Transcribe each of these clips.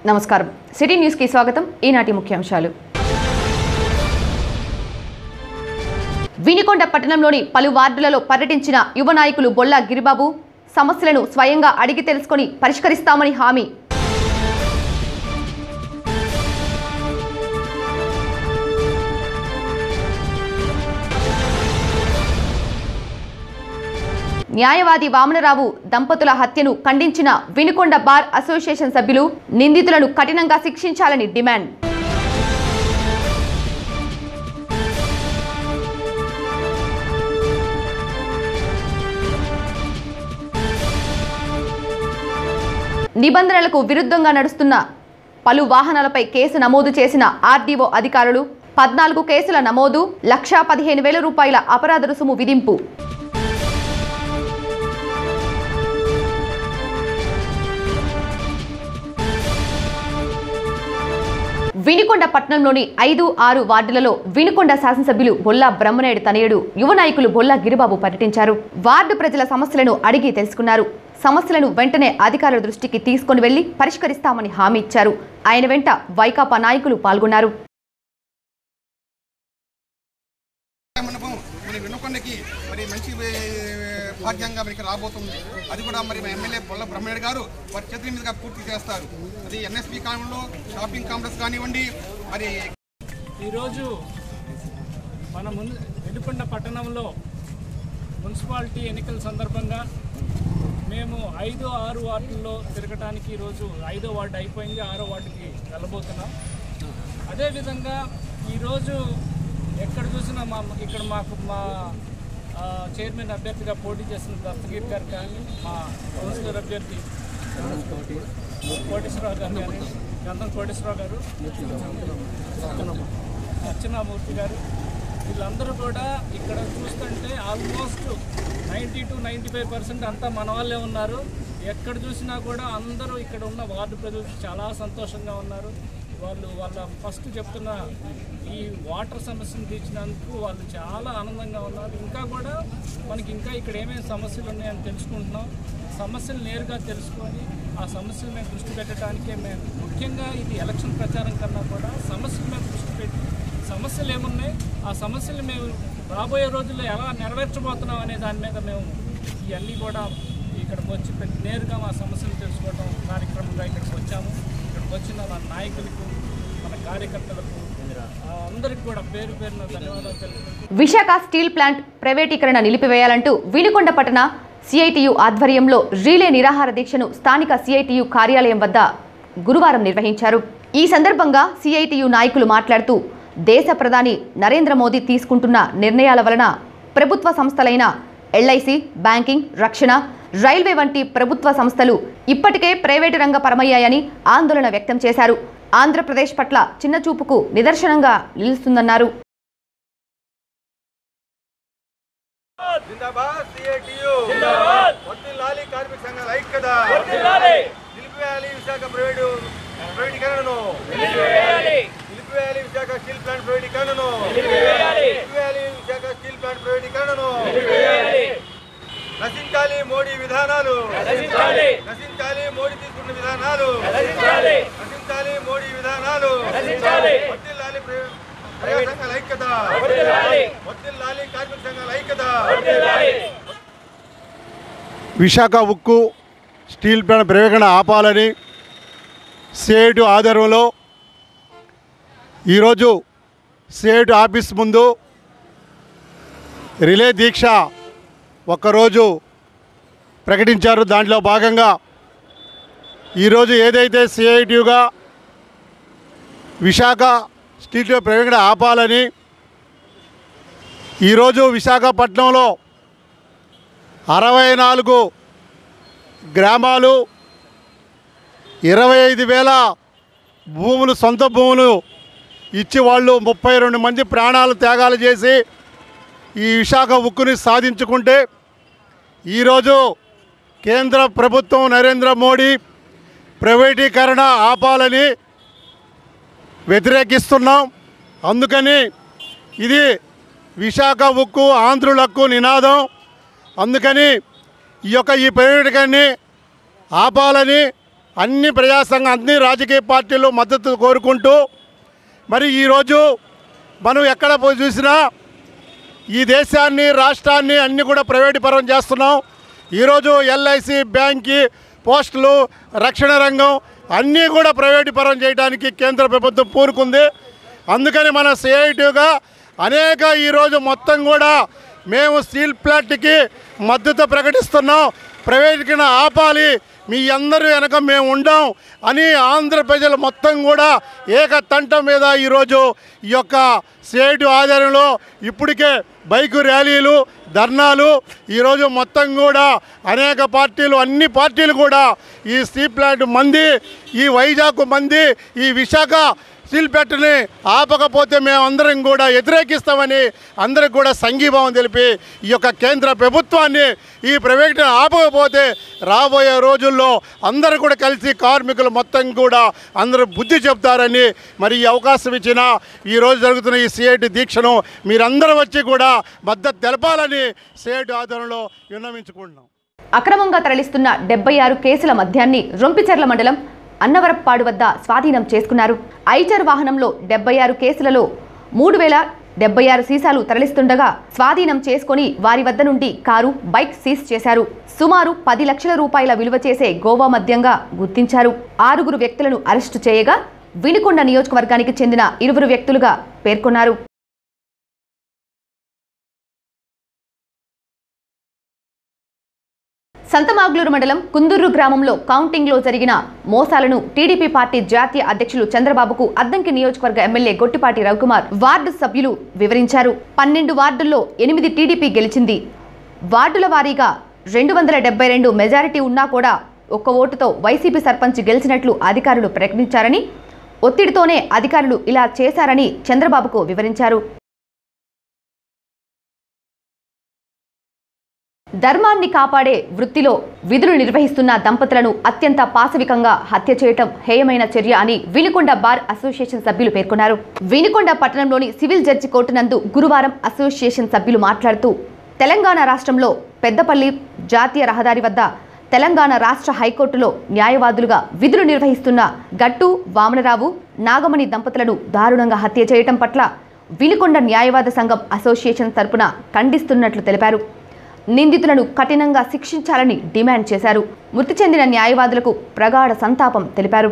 నమస్కారం సిటీ న్యూస్కి స్వాగతం ఈనాటి ముఖ్యాంశాలు వినికొండ పట్టణంలోని పలు వార్డులలో పర్యటించిన యువ నాయకులు బొల్లా గిరిబాబు సమస్యలను స్వయంగా అడిగి తెలుసుకొని పరిష్కరిస్తామని హామీ న్యాయవాది వామనరావు దంపతుల హత్యను ఖండించిన వినుకొండ బార్ అసోసియేషన్ సభ్యులు నిందితులను కఠినంగా శిక్షించాలని డిమాండ్ నిబంధనలకు విరుద్ధంగా నడుస్తున్న పలు వాహనాలపై కేసు నమోదు చేసిన ఆర్డీఓ అధికారులు పద్నాలుగు కేసుల నమోదు లక్షా పదిహేను వేల రూపాయల అపరాధ రుసుము విధింపు వినుకొండ పట్టణంలోని ఐదు ఆరు వార్డులలో వినుకొండ శాసనసభ్యులు బొల్లా బ్రహ్మనాయుడు తనయుడు యువ నాయకులు బొల్లా గిరిబాబు పర్యటించారు వార్డు ప్రజల సమస్యలను అడిగి తెలుసుకున్నారు సమస్యలను వెంటనే అధికారుల దృష్టికి తీసుకొని వెళ్లి పరిష్కరిస్తామని హామీ ఇచ్చారు ఆయన వెంట వైకాపా నాయకులు పాల్గొన్నారు మండపం మరి వినుకొండకి మరి మంచి ఏ, భాగ్యంగా మనకి రాబోతుంది అది కూడా మరి మా ఎమ్మెల్యే బొల్ల బ్రహ్మణ్యుడు గారు వారి చేతుల మీదుగా పూర్తి చేస్తారు అది ఎన్ఎస్పి కాలంలో షాపింగ్ కాంప్లెక్స్ కానివ్వండి మరి ఈరోజు మన మున్ వెనుకొండ పట్టణంలో మున్సిపాలిటీ ఎన్నికల సందర్భంగా మేము ఐదు ఆరు వార్డుల్లో తిరగటానికి ఈరోజు ఐదో వార్డు అయిపోయింది ఆరో వార్డుకి వెళ్ళబోతున్నాం అదేవిధంగా ఈరోజు ఎక్కడ చూసినా మా ఇక్కడ మాకు మా ఆ, చైర్మన్ అభ్యర్థిగా పోటీ చేసిన దస్తగిరి గారు కానీ మా కౌన్సిలర్ అభ్యర్థి కోటేశ్వరరావు గారు కానీ గంధం కోటేశ్వరరావు గారు అర్చనామూర్తి గారు వీళ్ళందరూ కూడా ఇక్కడ చూస్తుంటే almost ninety two ninety five percent అంతా మన వాళ్ళే ఉన్నారు ఎక్కడ చూసినా కూడా అందరూ ఇక్కడ ఉన్న వార్డు ప్రజలు చాలా సంతోషంగా ఉన్నారు వాళ్ళు వాళ్ళ ఫస్ట్ చెప్తున్న ఈ వాటర్ సమస్యను తీర్చినందుకు వాళ్ళు చాలా ఆనందంగా ఉన్నారు ఇంకా కూడా మనకి ఇంకా ఇక్కడ ఏమేమి సమస్యలు ఉన్నాయని తెలుసుకుంటున్నాం సమస్యలు నేరుగా తెలుసుకొని ఆ సమస్యల మీద దృష్టి పెట్టడానికే మేము ముఖ్యంగా ఇది ఎలక్షన్ ప్రచారం కన్నా కూడా సమస్యల మీద దృష్టి పెట్టి సమస్యలు ఏమున్నాయి ఆ సమస్యలు మేము రాబోయే రోజుల్లో ఎలా నెరవేర్చబోతున్నాం అనే దాని మీద మేము ఇవన్నీ కూడా ఇక్కడికి వచ్చి ప్రతి నేరుగా మా సమస్యలు తెలుసుకోవడం కార్యక్రమంగా ఇక్కడికి వచ్చాము ఇక్కడికి వచ్చిన మన నాయకులకు మన కార్యకర్తలకు ఆ, అందరికీ కూడా పేరు పేరున ధన్యవాదాలు తెలుపుకుంటూ విశాఖ స్టీల్ ప్లాంట్ ప్రైవేటీకరణ నిలిపివేయాలంటూ వినుకొండ పట్టణ సిఐటియు ఆధ్వర్యంలో రీలే నిరాహార దీక్షను స్థానిక సిఐటియు కార్యాలయం వద్ద గురువారం నిర్వహించారు ఈ సందర్భంగా సిఐటియు నాయకులు మాట్లాడుతూ దేశ ప్రధాని నరేంద్ర మోదీ తీసుకుంటున్న నిర్ణయాల వలన ప్రభుత్వ సంస్థలైన ఎల్ఐసి బ్యాంకింగ్ రక్షణ రైల్వే వంటి ప్రభుత్వ సంస్థలు ఇప్పటికే ప్రైవేటు రంగ పరమయ్యాయని ఆందోళన వ్యక్తం చేశారు ఆంధ్రప్రదేశ్ పట్ల చిన్న చూపుకు నిదర్శనంగా నిలుస్తుందన్నారు జిందాబాద్ సిఐటియు జిందాబాద్ వర్ధిల్లాలి కార్మిక సంఘాల ఐక్యత వర్ధిల్లాలి నిలిపివేయాలి విశాఖ ప్రైవేటు ప్రైవేటీకరణను నిలిపివేయాలి నిలిపివేయాలి విశాఖ స్టీల్ ప్లాంట్ ప్రైవేటీకరణను నిలిపివేయాలి నిలిపివేయాలి విశాఖ స్టీల్ ప్లాంట్ ప్రైవేటీకరణను నిలిపివేయాలి నశించాలి మోడీ విధానాలు నశించాలి నశించాలి మోడీ తీసుకున్న విధానాలు నశించాలి నశించాలి మోడీ విధానాలు నశించాలి వర్ధిల్లాలి ప్రజా ప్రజా సంఘాల ఐక్యత వర్ధిల్లాలి వర్ధిల్లాలి కార్మిక సంఘాల ఐక్యత విశాఖ ఉక్కు స్టీల్ ప్లాంట్ ప్రైవేకరణ ఆపాలని సిఐటి ఆధ్వర్యంలో ఈరోజు సిఐటి ఆఫీస్ ముందు రిలే దీక్ష ఒక్కరోజు ప్రకటించారు దాంట్లో భాగంగా ఈరోజు ఏదైతే సిఐటియుగా విశాఖ స్టీల్ ప్లాంట్ ప్రైవేకరణ ఆపాలని ఈరోజు విశాఖపట్నంలో అరవై నాలుగు గ్రామాలు ఇరవై ఐదు వేల భూములు సొంత భూములు ఇచ్చి వాళ్ళు ముప్పై రెండు మంది ప్రాణాలు త్యాగాలు చేసి ఈ విశాఖ ఉక్కుని సాధించుకుంటే ఈరోజు కేంద్ర ప్రభుత్వం నరేంద్ర మోడీ ప్రైవేటీకరణ ఆపాలని వ్యతిరేకిస్తున్నాం అందుకని ఇది విశాఖ ఉక్కు ఆంధ్రులకు నినాదం అందుకని ఈ యొక్క ఈ ప్రైవేటీకరణని ఆపాలని అన్ని ప్రజా సంఘ అన్ని రాజకీయ పార్టీలు మద్దతు కోరుకుంటూ మరి ఈరోజు మనం ఎక్కడ పోయి చూసినా ఈ దేశాన్ని రాష్ట్రాన్ని అన్ని కూడా ప్రైవేటు పరం చేస్తున్నాం ఈరోజు ఎల్ఐసి బ్యాంకి పోస్టులు రక్షణ రంగం అన్నీ కూడా ప్రైవేటు పరం చేయడానికి కేంద్ర ప్రభుత్వం పూరుకుంది అందుకని మన సిఐటిగా అనేక ఈరోజు మొత్తం కూడా మేము స్టీల్ ప్లాంట్కి మద్దతు ప్రకటిస్తున్నాం ప్రైవేట్కిన ఆపాలి మీ అందరూ వెనక మేము ఉండాం అని ఆంధ్ర ప్రజలు మొత్తం కూడా ఏకతంటం మీద ఈరోజు ఈ యొక్క సిఐటి ఆధ్వర్యంలో ఇప్పటికే బైకు ర్యాలీలు ధర్నాలు ఈరోజు మొత్తం కూడా అనేక పార్టీలు అన్ని పార్టీలు కూడా ఈ స్టీల్ ప్లాంట్ మంది ఈ వైజాగ్ మంది ఈ విశాఖ స్టీల్ ప్లాంట్ని ఆపకపోతే మేము అందరం కూడా వ్యతిరేకిస్తామని అందరికి కూడా సంఘీభావం తెలిపి ఈ యొక్క కేంద్ర ప్రభుత్వాన్ని ఈ ప్రైవేట్ని ఆపకపోతే రాబోయే రోజుల్లో అందరూ కూడా కలిసి కార్మికులు మొత్తం కూడా అందరూ బుద్ధి చెప్తారని మరి ఈ అవకాశం ఇచ్చిన ఈ రోజు జరుగుతున్న ఈ సిఐటి దీక్షను మీరందరూ వచ్చి కూడా మద్దతు తెలపాలని సిఐటి ఆధ్వర్యంలో విన్నవించుకుంటున్నాం అక్రమంగా తరలిస్తున్న డెబ్బై ఆరు కేసుల మద్యాన్ని రొంపిచెర్ల మండలం అన్నవరప్పాడు వద్ద స్వాధీనం చేసుకున్నారు ఐచర్ వాహనంలో డెబ్బై ఆరు కేసులలో మూడు వేల డెబ్బై ఆరు సీసాలు తరలిస్తుండగా స్వాధీనం చేసుకొని వారి వద్ద నుండి కారు బైక్ సీజ్ చేశారు సుమారు పది లక్షల రూపాయల విలువ చేసే గోవా మద్యంగా గుర్తించారు ఆరుగురు వ్యక్తులను అరెస్టు చేయగా వినుకొండ నియోజకవర్గానికి చెందిన ఇరువురు వ్యక్తులుగా పేర్కొన్నారు సంతమాగ్లూరు మండలం కుందూరు గ్రామంలో కౌంటింగ్లో జరిగిన మోసాలను టీడీపీ పార్టీ జాతీయ అధ్యక్షులు చంద్రబాబుకు అద్దంకి నియోజకవర్గ ఎమ్మెల్యే గొట్టిపాటి రవికుమార్ వార్డు సభ్యులు వివరించారు పన్నెండు వార్డుల్లో ఎనిమిది టీడీపీ గెలిచింది వార్డుల వారీగా రెండు వందల డెబ్బై రెండు మెజారిటీ ఉన్నా కూడా ఒక్క ఓటుతో వైసీపీ సర్పంచ్ గెలిచినట్లు అధికారులు ప్రకటించారని ఒత్తిడితోనే అధికారులు ఇలా చేశారని చంద్రబాబుకు వివరించారు ధర్మాన్ని కాపాడే వృత్తిలో విధులు నిర్వహిస్తున్న దంపతులను అత్యంత పాశవికంగా హత్య చేయటం హేయమైన చర్య అని వినుకొండ బార్ అసోసియేషన్ సభ్యులు పేర్కొన్నారు వినుకొండ పట్టణంలోని సివిల్ జడ్జి కోర్టు నందు గురువారం అసోసియేషన్ సభ్యులు మాట్లాడుతూ తెలంగాణ రాష్ట్రంలో పెద్దపల్లి జాతీయ రహదారి వద్ద తెలంగాణ రాష్ట్ర హైకోర్టులో న్యాయవాదులుగా విధులు నిర్వహిస్తున్న గట్టు వామనరావు నాగమణి దంపతులను దారుణంగా హత్య చేయటం పట్ల వినుకొండ న్యాయవాద సంఘం అసోసియేషన్ తరపున ఖండిస్తున్నట్లు తెలిపారు నిందితులను కఠినంగా శిక్షించాలని డిమాండ్ చేశారు మృతి చెందిన న్యాయవాదులకు ప్రగాఢ సంతాపం తెలిపారు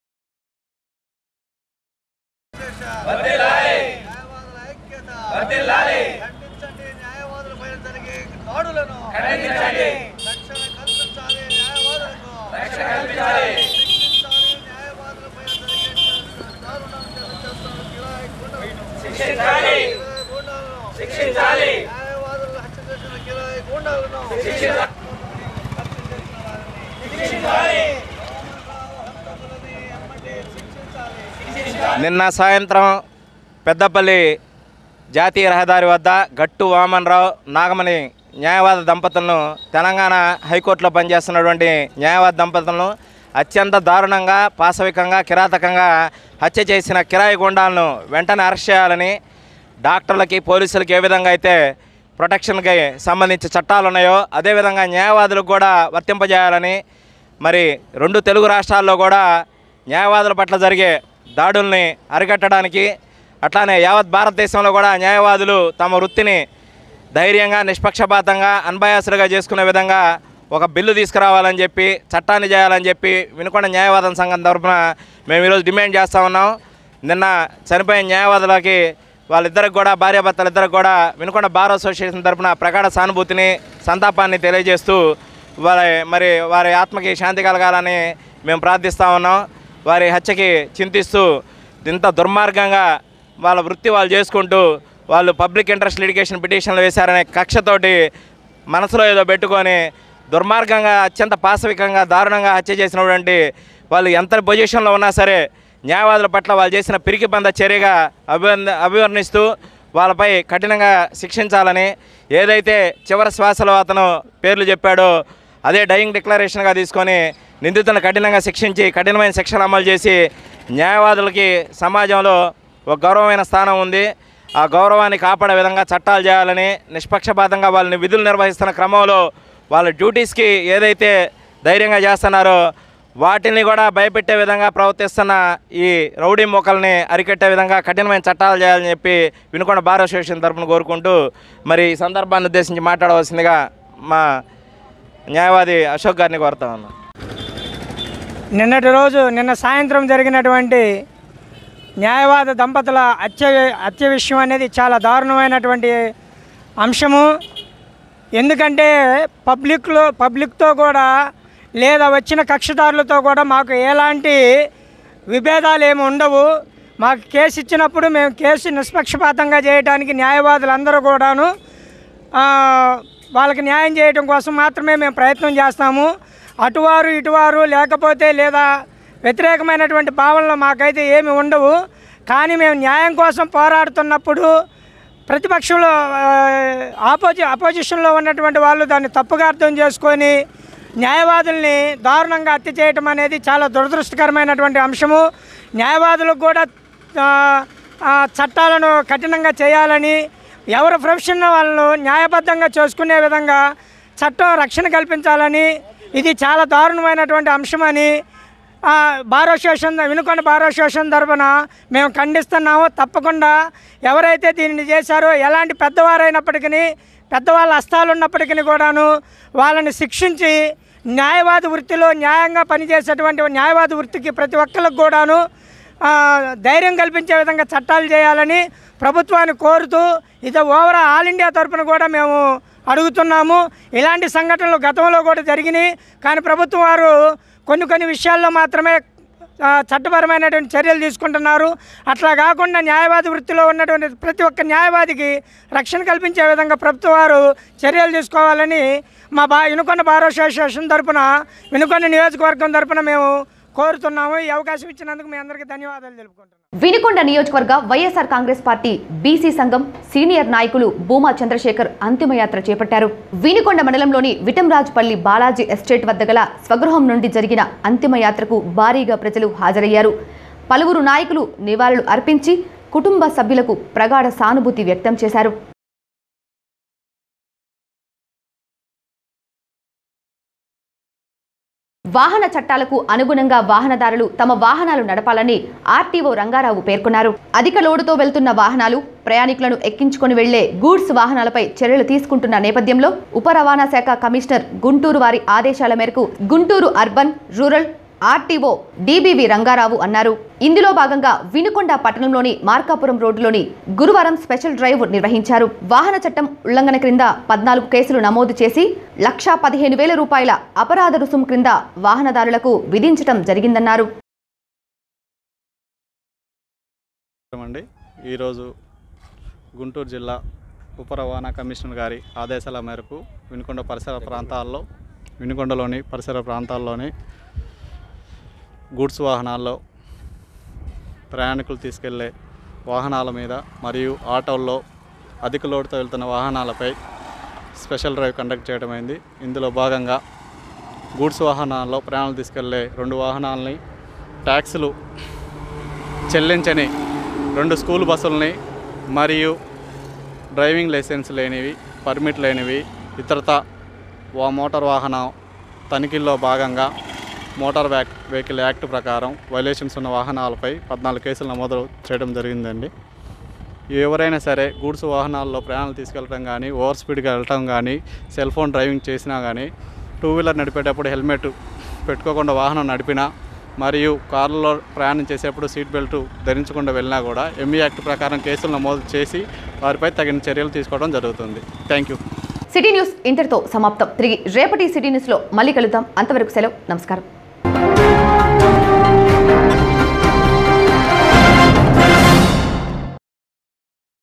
న్యాయవాదుల ఐక్యత ఖండించండి న్యాయవాదులపై జరిగే దాడులను ఖండించండి రక్షణ కల్పించాలి న్యాయవాదులకు రక్షణ కల్పించాలి శిక్షించాలి న్యాయవాదులపై జరిగే దారుణం చేస్తున్న కిరాయి గుండాలను శిక్షించాలి కిరాయి గుండాలను శిక్షించాలి న్యాయవాదులను హత్య చేసిన కిరాయి గుండాలను శిక్షించాలి శిక్షించాలి శిక్షించాలి నిన్న సాయంత్రం పెద్దపల్లి జాతీయ రహదారి వద్ద గట్టు వామన్రావు నాగమణి న్యాయవాద దంపతులను తెలంగాణ హైకోర్టులో పనిచేస్తున్నటువంటి న్యాయవాద దంపతులను అత్యంత దారుణంగా పాశవికంగా కిరాతకంగా హత్య చేసిన కిరాయి గుండాలను వెంటనే అరెస్ట్ చేయాలని డాక్టర్లకి పోలీసులకి ఏ విధంగా అయితే ప్రొటెక్షన్కి సంబంధించి చట్టాలు ఉన్నాయో అదేవిధంగా న్యాయవాదులకు కూడా వర్తింపజేయాలని మరి రెండు తెలుగు రాష్ట్రాల్లో కూడా న్యాయవాదుల పట్ల జరిగే దాడుల్ని అరికట్టడానికి అట్లానే యావత్ భారతదేశంలో కూడా న్యాయవాదులు తమ వృత్తిని ధైర్యంగా నిష్పక్షపాతంగా అన్బయాసులుగా చేసుకునే విధంగా ఒక బిల్లు తీసుకురావాలని చెప్పి చట్టాన్ని చేయాలని చెప్పి వినుకొండ న్యాయవాదం సంఘం తరఫున మేము ఈరోజు డిమాండ్ చేస్తూ ఉన్నాం నిన్న చనిపోయిన న్యాయవాదులకి వాళ్ళిద్దరికి కూడా భార్యాభర్తలు ఇద్దరికి కూడా వినుకొండ బార్ అసోసియేషన్ తరఫున ప్రగాఢ సానుభూతిని సంతాపాన్ని తెలియజేస్తూ వారి మరి వారి ఆత్మకి శాంతి కలగాలని మేము ప్రార్థిస్తూ ఉన్నాం వారి హత్యకి చింతిస్తూ ఇంత దుర్మార్గంగా వాళ్ళ వృత్తి వాళ్ళు చేసుకుంటూ వాళ్ళు పబ్లిక్ ఇంట్రెస్ట్ లిటిగేషన్ పిటిషన్లు వేశారనే కక్షతోటి మనసులో ఏదో పెట్టుకొని దుర్మార్గంగా అత్యంత పాశవికంగా దారుణంగా హత్య చేసినటువంటి వాళ్ళు ఎంత పొజిషన్లో ఉన్నా సరే న్యాయవాదుల పట్ల వాళ్ళు చేసిన పిరికి బంద చర్యగా అభివర్ణ అభివర్ణిస్తూ వాళ్ళపై కఠినంగా శిక్షించాలని ఏదైతే చివరి శ్వాసలో అతను పేర్లు చెప్పాడో అదే డయింగ్ డిక్లరేషన్గా తీసుకొని నిందితులను కఠినంగా శిక్షించి కఠినమైన శిక్షలు అమలు చేసి న్యాయవాదులకి సమాజంలో ఒక గౌరవమైన స్థానం ఉంది ఆ గౌరవాన్ని కాపాడే విధంగా చట్టాలు చేయాలని నిష్పక్షపాతంగా వాళ్ళని విధులు నిర్వహిస్తున్న క్రమంలో వాళ్ళ డ్యూటీస్కి ఏదైతే ధైర్యంగా చేస్తున్నారో వాటిని కూడా భయపెట్టే విధంగా ప్రవర్తిస్తున్న ఈ రౌడీ మొక్కల్ని అరికట్టే విధంగా కఠినమైన చట్టాలు చేయాలని చెప్పి వినుకొండ బార్ అసోసియేషన్ తరపున కోరుకుంటూ మరి ఈ సందర్భాన్ని ఉద్దేశించి మాట్లాడవలసిందిగా మా న్యాయవాది అశోక్ గారిని కోరుతా ఉన్నాం నిన్నటి రోజు నిన్న సాయంత్రం జరిగినటువంటి న్యాయవాద దంపతుల హత్య హత్య విషయం అనేది చాలా దారుణమైనటువంటి అంశము ఎందుకంటే పబ్లిక్లో పబ్లిక్తో కూడా లేదా వచ్చిన కక్షదారులతో కూడా మాకు ఎలాంటి విభేదాలు ఏమి ఉండవు మాకు కేసు ఇచ్చినప్పుడు మేము కేసు నిష్పక్షపాతంగా చేయడానికి న్యాయవాదులందరూ కూడాను ఆ, వాళ్ళకి న్యాయం చేయడం కోసం మాత్రమే మేము ప్రయత్నం చేస్తాము అటువారు ఇటువారు లేకపోతే లేదా వ్యతిరేకమైనటువంటి భావనలు మాకైతే ఏమి ఉండవు కానీ మేము న్యాయం కోసం పోరాడుతున్నప్పుడు ప్రతిపక్షంలో ఆపోజి అపోజిషన్లో ఉన్నటువంటి వాళ్ళు దాన్ని తప్పుగా అర్థం చేసుకొని న్యాయవాదుల్ని దారుణంగా హత్య చేయటం అనేది చాలా దురదృష్టకరమైనటువంటి అంశము న్యాయవాదులకు కూడా ఆ, ఆ, చట్టాలను కఠినంగా చేయాలని ఎవరి ప్రొఫెషన్ వాళ్ళను న్యాయబద్ధంగా చేసుకునే విధంగా చట్టం రక్షణ కల్పించాలని ఇది చాలా దారుణమైనటువంటి అంశమని ఆ, bar association Vinukonda bar association తరఫున మేము ఖండిస్తున్నాము తప్పకుండా ఎవరైతే దీనిని చేశారో ఎలాంటి పెద్దవారైనప్పటికీ పెద్దవాళ్ళ హస్తాలు ఉన్నప్పటికీ కూడాను వాళ్ళని శిక్షించి న్యాయవాది వృత్తిలో న్యాయంగా పనిచేసేటువంటి న్యాయవాది వృత్తికి ప్రతి ఒక్కరికి కూడాను ఆ, ధైర్యం కల్పించే విధంగా చట్టాలు చేయాలని ప్రభుత్వాన్ని కోరుతూ ఇది ఓవరా ఆల్ ఇండియా తరఫున కూడా మేము అడుగుతున్నాము ఇలాంటి సంఘటనలు గతంలో కూడా జరిగినాయి కానీ ప్రభుత్వం వారు కొన్ని కొన్ని విషయాల్లో మాత్రమే ఆ, చట్టపరమైనటువంటి చర్యలు తీసుకుంటున్నారు అట్లా కాకుండా న్యాయవాది వృత్తిలో ఉన్నటువంటి ప్రతి ఒక్క న్యాయవాదికి రక్షణ కల్పించే విధంగా ప్రభుత్వం వారు చర్యలు తీసుకోవాలని మా బా వినుకొండ బార్ అసోసియేషన్ తరపున వినుకొండ నియోజకవర్గం తరపున మేము కోరుతున్నాము ఈ అవకాశం ఇచ్చినందుకు మీ అందరికీ ధన్యవాదాలు తెలుపుకుంటున్నాను వినుకొండ నియోజకవర్గ వైఎస్ఆర్ కాంగ్రెస్ పార్టీ బీసీ సంఘం సీనియర్ నాయకులు భూమా చంద్రశేఖర్ అంతిమయాత్ర చేపట్టారు వినుకొండ మండలంలోని విటంరాజుపల్లి బాలాజీ ఎస్టేట్ వద్ద గల స్వగృహం నుండి జరిగిన అంతిమయాత్రకు భారీగా ప్రజలు హాజరయ్యారు పలువురు నాయకులు నివాళులు అర్పించి కుటుంబ సభ్యులకు ప్రగాఢ సానుభూతి వ్యక్తం చేశారు వాహన చట్టాలకు అనుగుణంగా వాహనదారులు తమ వాహనాలు నడపాలని ఆర్టీఓ రంగారావు పేర్కొన్నారు అధిక లోడుతో వెళ్తున్న వాహనాలు ప్రయాణికులను ఎక్కించుకొని వెళ్లే గూడ్స్ వాహనాలపై చర్యలు తీసుకుంటున్న నేపథ్యంలో ఉప రవాణా శాఖ కమిషనర్ గుంటూరు వారి ఆదేశాల మేరకు Guntur urban rural RTO DBV Rangarao అన్నారు ఇందులో భాగంగా వినుకొండ పట్టణంలోని మార్కాపురం రోడ్డులోని గురువారం స్పెషల్ డ్రైవ్ నిర్వహించారు వాహన చట్టం ఉల్లంఘన క్రింద పద్నాలుగు కేసులు నమోదు చేసి లక్షా పదిహేను వేల రూపాయల అపరాధ రుసుం క్రింద వాహనదారులకు విధించడం జరిగిందన్నారు అండి ఈరోజు గుంటూరు జిల్లా ఉప రవాణా కమిషనర్ గారి ఆదేశాల మేరకు వినుకొండ పరిసర ప్రాంతాల్లో వినుకొండలోని పరిసర ప్రాంతాల్లోని గూడ్స్ వాహనాల్లో ప్రయాణికులు తీసుకెళ్లే వాహనాల మీద మరియు ఆటోల్లో అధిక లోడుతో వెళ్తున్న వాహనాలపై స్పెషల్ డ్రైవ్ కండక్ట్ చేయడం అయింది ఇందులో భాగంగా గూడ్స్ వాహనాల్లో ప్రయాణాలు తీసుకెళ్లే రెండు వాహనాలని ట్యాక్సులు చెల్లించని రెండు స్కూల్ బస్సులని మరియు డ్రైవింగ్ లైసెన్స్ లేనివి పర్మిట్ లేనివి ఇతరత వా మోటార్ వాహనం తనిఖీల్లో భాగంగా మోటార్ వ్యాక్ వెహికల్ యాక్ట్ ప్రకారం వైలేషన్స్ ఉన్న వాహనాలపై పద్నాలుగు కేసులు నమోదు చేయడం జరిగిందండి ఎవరైనా సరే గూడ్స్ వాహనాల్లో ప్రయాణాలు తీసుకెళ్ళడం కానీ ఓవర్ స్పీడ్గా వెళ్ళటం కానీ సెల్ ఫోన్ డ్రైవింగ్ చేసినా కానీ టూ వీలర్ నడిపేటప్పుడు హెల్మెట్ పెట్టుకోకుండా వాహనం నడిపినా మరియు కారులో ప్రయాణం చేసేప్పుడు సీట్ బెల్ట్ ధరించకుండా వెళ్ళినా కూడా ఎంఈ యాక్ట్ ప్రకారం కేసులు నమోదు చేసి వారిపై తగిన చర్యలు తీసుకోవడం జరుగుతుంది థ్యాంక్ యూ సిటీ న్యూస్ ఇంతటితో సమాప్తం తిరిగి రేపటి సిటీ న్యూస్లో మళ్ళీ కలుద్దాం అంతవరకు సెలవు నమస్కారం